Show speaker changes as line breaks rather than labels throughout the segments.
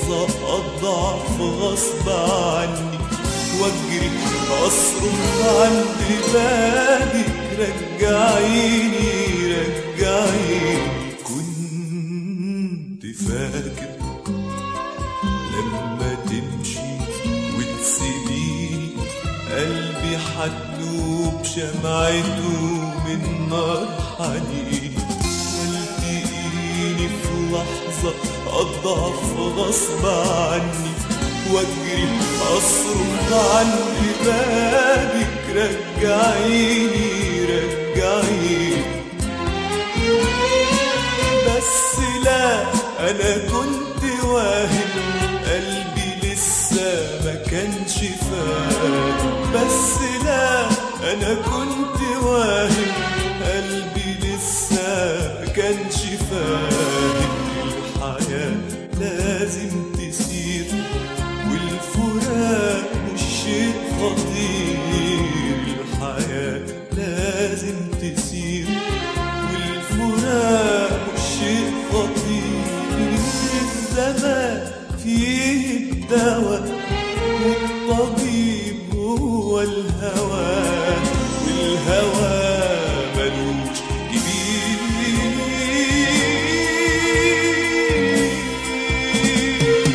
لحظة أضعف غصب عني واجري أصرخ عند بابك رجعيني رجعيني كنت فاكر لما تمشي وتسيبيني قلبي حتنوب شمعته من نار حنين والتقيني في لحظة أضعف غصب عني واجري أصرخ عند بابك رجعيني رجعيني بس لا انا كنت واهم قلبي لسه ما كانش فاهم بس لا انا كنت واهم قلبي لسه ما كانش فاهم الحياة لازم تسير والفراق مش شيء خطير الحياة لازم تسير والفراق مش شيء خطير الزمان فيه الدواء والطبيب هو الهوى والهوى ملوش كبير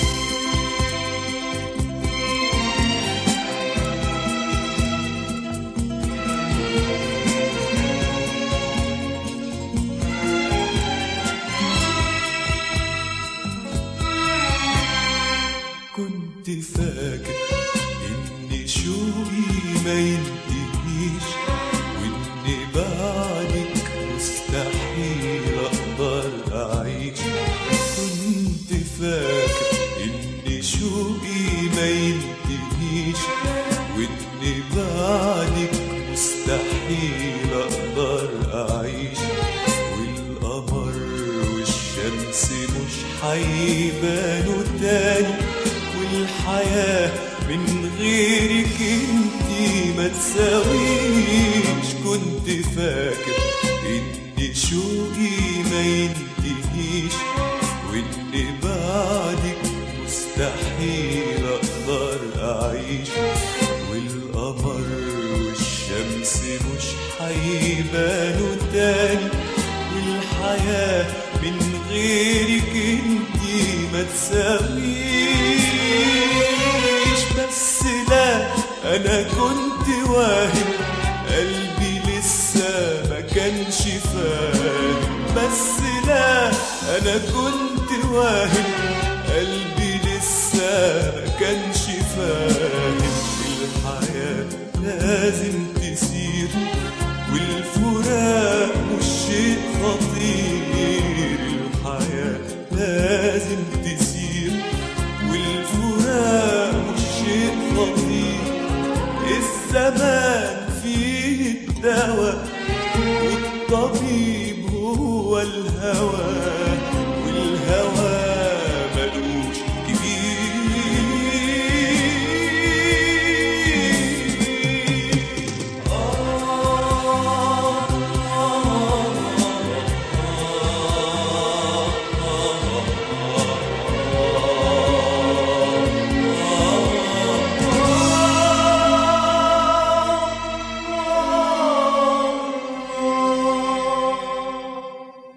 كنت فاكر ان شوقي ما ينتهيش وان بعدك مستحيل اقدر اعيش كنت فاكر ان شوقي ما ينتهيش وان بعدك مستحيل اقدر اعيش والقمر والشمس مش حيبانوا تاني والحياة من غيرك انتي ما تساويش كنت فاكر ان شوقي ما ينتهيش وان بعدك مستحيل اقدر اعيش والقمر والشمس مش حيبانوا تاني والحياة من غيرك انتي ما تساويش بس لا انا كنت واهم قلبي لسه ما كانش فاهم بس لا انا كنت واهم قلبي لسه ما كانش فاهم الحياة لازم تسير والفراق مش شيء خطير الحياة لازم تسير والفراق مش شيء خطير الزمان فيه الدواء والطبيب هو الهوى والهوى